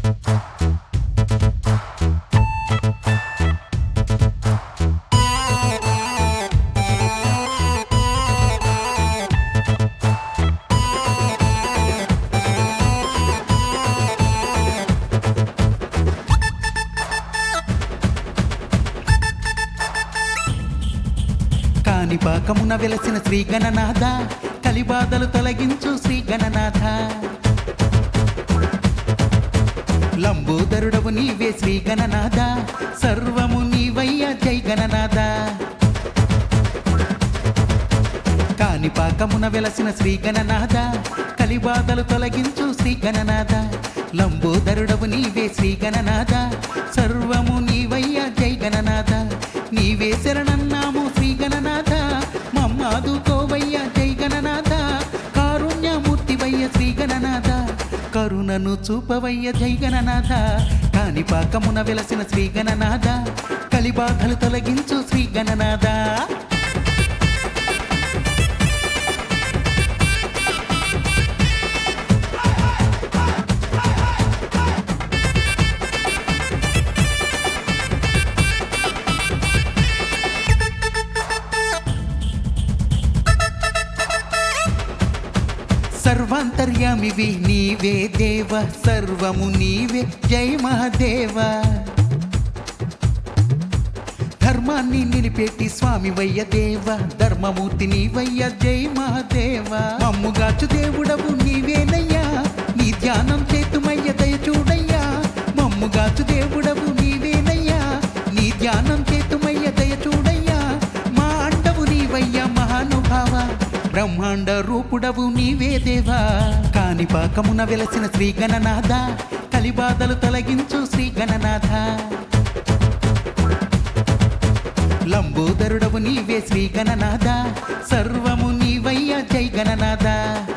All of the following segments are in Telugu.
కాని పాకమున వెలసిన శ్రీ గణనాథ కలిబాధలు తొలగించు శ్రీ గణనాథ లంబోదరుడవు నీవే శ్రీ గణనాథ సర్వము నీవయ్య జై గణనాథ కాని పాకమున వెలసిన శ్రీ గణనాథ కలిబాధలు తొలగించు శ్రీ గణనాథ లంబోదరుడవు నీవే శ్రీ గణనాథ సర్వము నీవయ్య జై గణనాథ నీవే శరణన్నాము శ్రీ గణనాథ మమ్మాదుకోవయ్య జై గణనాథ కారుణ్యమూర్తివయ్య శ్రీ గణనాథ కరుణను చూపవయ్య జై గణనాథ కాని పాకమున వెలసిన శ్రీ గణనాథ కలిబాధలు తొలగించు శ్రీ గణనాథ సర్వాంతర్యామివి నీవే దేవ సర్వము నీవే జై మహాదేవ ధర్మాన్ని నిలిపెట్టి స్వామి వయ్య దేవ ధర్మమూర్తి నీవయ్య జై మహాదేవ మమ్ముగాచు దేవుడవు నీవేనయ్యా నీ ధ్యానం చేతుమయ్య దయ చూడయ్యా మమ్ముగాచు దేవుడవు నీవేనయ్యా నీ ధ్యానం చేతుమయ్య దయ చూడయ్యా మా అండవు నీవయ్యా మహానుభావ బ్రహ్మాండ రూపుడవు నీవే దేవా కాని పాకమున వెలసిన శ్రీ గణనాథ కలిబాధలు తొలగించు శ్రీ గణనాథ లంబోదరుడవు నీవే శ్రీ గణనాథ సర్వము నీవయ్య జై గణనాథ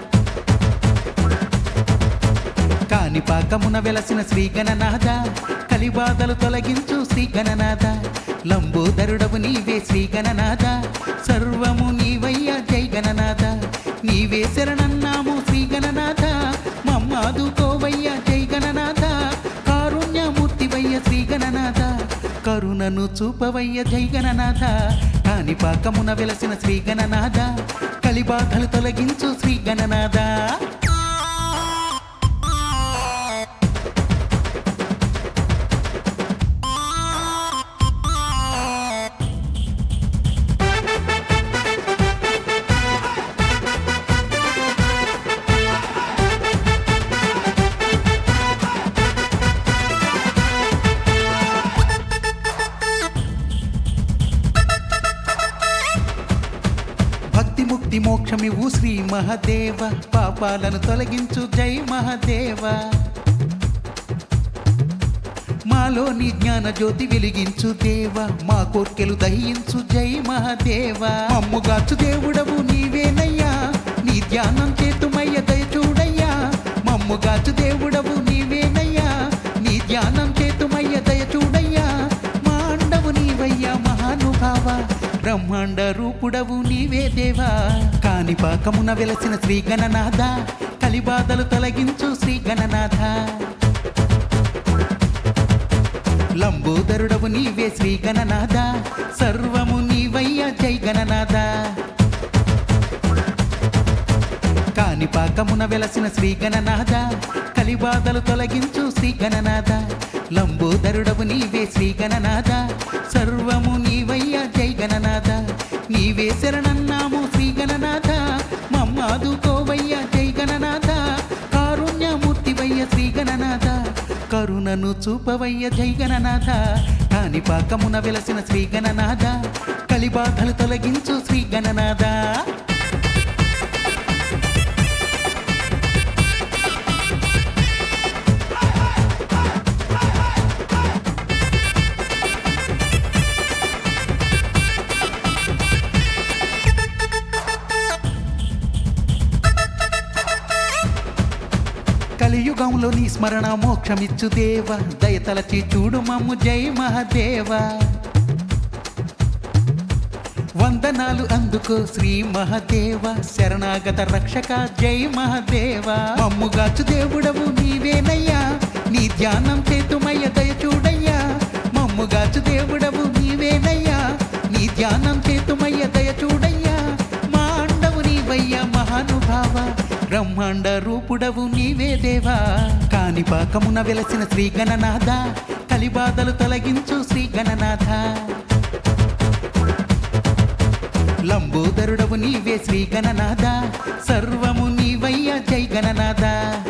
కాని పాకమున వెలసిన శ్రీ గణనాథ కలిబాధలు తొలగించు శ్రీ గణనాథ లంబోదరుడవు నీవే శ్రీ గణనాథ సర్వము నీవయ్య జై గణనాథ నీవే శరణన్నాము శ్రీ గణనాథ మమ్మాదుకోవయ్య జై గణనాథ కారుణ్యమూర్తివయ్య శ్రీ గణనాథ కరుణను చూపవయ్య జై గణనాథ కాని పాకమున వెలసిన శ్రీ గణనాథ కలిబాధలు తొలగించు శ్రీ గణనాథ భక్తి ముక్తి మోక్షమివు శ్రీ మహదేవ పాపాలను తొలగించు జై మహదేవ మాలోని జ్ఞాన జ్యోతి వెలిగించు దేవ మా కోర్కెలు దహించు జై మహదేవ అమ్ముగాచు దేవుడవు నీవేనయ్యా నీ ధ్యానం చేతుమయ్య దయ చూడయ్యా మమ్ముగాచు దేవుడవు నీవేనయ్యా నీ ధ్యానం చేతుమయ్య దయ చూడయ్యా మా అండవు నీవయ్యా మహానుభావ బ్రహ్మాండ రూపుడవు నీవే దేవా కాని పాకమున వెలసిన శ్రీ గణనాథ కలిబాధలు తొలగించు శ్రీ గణనాథ లంబోదరుడవు నీవే శ్రీ గణనాథ సర్వము నీవయ్య జై గణనాథ కాని పాకమున వెలసిన శ్రీ గణనాథ కలిబాధలు తొలగించు శ్రీ గణనాథ లంబోదరుడవు నీవే శ్రీ గణనాథ సర్వము నీవయ్య జై గణనాథ నీవే శరణన్నాము శ్రీ గణనాథ మమ్మాదుకోవయ్య జై గణనాథ కారుణ్యమూర్తివయ్య శ్రీ గణనాథ కరుణను చూపవయ్య జై గణనాథ కాని పాకమున వెలసిన శ్రీ గణనాథ కలిబాధలు తొలగించు శ్రీ గణనాథ కలియుగంలో నీ స్మరణ మోక్షమిచ్చు దేవ దయతలచి చూడు మమ్ము జై మహదేవ వందనాలు అందుకో శ్రీ మహదేవ శరణాగత రక్షక జై మహదేవ మమ్ముగాచు దేవుడవు నీవేనయ్యా నీ ధ్యానం చేతుమయ్య దయ చూడయ్యా మమ్ముగాచు దేవుడవు నీవేనయ్యా నీ ధ్యానం చేతుమయ్య దయ చూడయ్యా మా అండవు నీవయ్యా మహానుభావ బ్రహ్మాండ రూపుడవు నీవే దేవా కాని పాకమున వెలసిన శ్రీ గణనాథ కలిబాధలు తొలగించు శ్రీ గణనాథ లంబోదరుడవు నీవే శ్రీ గణనాథ సర్వము నీవయ్య జై గణనాథ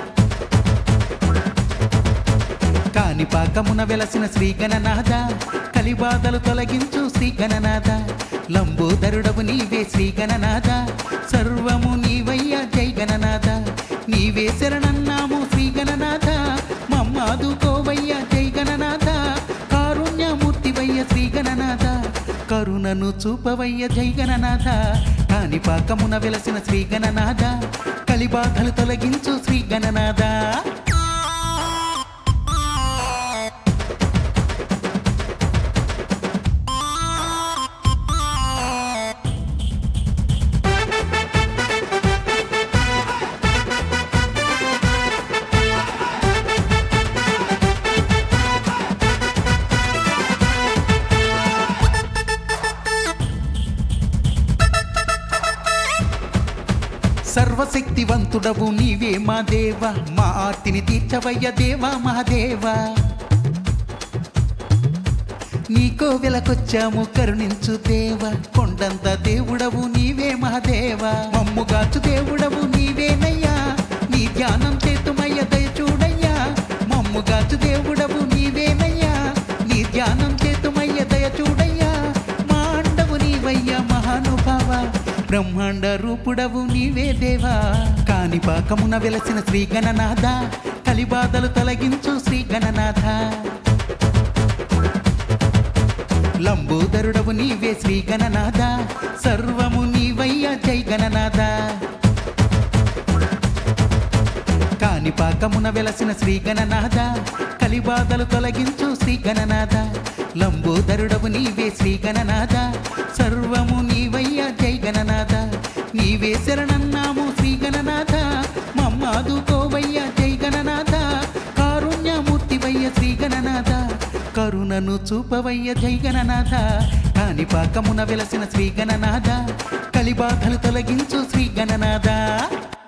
కాని పాకమున వెలసిన శ్రీ గణనాథ కలిబాధలు తొలగించు శ్రీ గణనాథ లంబోదరుడవు నీవే శ్రీ గణనాథ సర్వము నీవయ్య జై గణనాథ నీవే శరణన్నాము శ్రీ గణనాథ మమ్మాదుకోవయ్య జై గణనాథ కారుణ్యమూర్తివయ్య శ్రీ గణనాథ కరుణను చూపవయ్య జై గణనాథ కాని పాకమున వెలసిన శ్రీ గణనాథ కలిబాధలు తొలగించు శ్రీ గణనాథ సర్వశక్తివంతుడవు నీవే మా దేవ మా ఆర్తిని తీర్చవయ్య దేవా మహాదేవా నీకో వెలకొచ్చాము కరుణించు దేవ కొండంత దేవుడవు నీవే మహాదేవా మమ్ముగాచు దేవుడవు నీవేనయ్యా నీ ధ్యానం చేతుమయ్య దయ చూడయ్యా మమ్ముగాచు దేవుడవు నీవేనయ్యా నీ ధ్యానం చేతుమయ్య దయ చూడయ్యా మా అండవు నీవయ్యా మహానుభావ బ్రహ్మాండ రూపుడవు నీవే దేవా కాని పాకమున వెలసిన శ్రీ గణనాథ కలిబాధలు తొలగించు శ్రీ గణనాథ లంబోదరుడవు నీవే శ్రీ గణనాథ సర్వము నీవయ్య జై గణనాథ కాని పాకమున వెలసిన శ్రీ గణనాథ కలిబాధలు తొలగించు శ్రీ గణనాథ లంబోదరుడవు నీవే శ్రీ గణనాథ సర్వము నీవయ్య జై గణనాథ నీవే శరణన్నాము శ్రీ గణనాథ మమ్మాదుకోవయ్య జై గణనాథ కారుణ్యమూర్తివయ్య శ్రీ గణనాథ కరుణను చూపవయ్య జై గణనాథ కాని పాకమున వెలసిన శ్రీ గణనాథ కలిబాధలు తొలగించు శ్రీ గణనాథ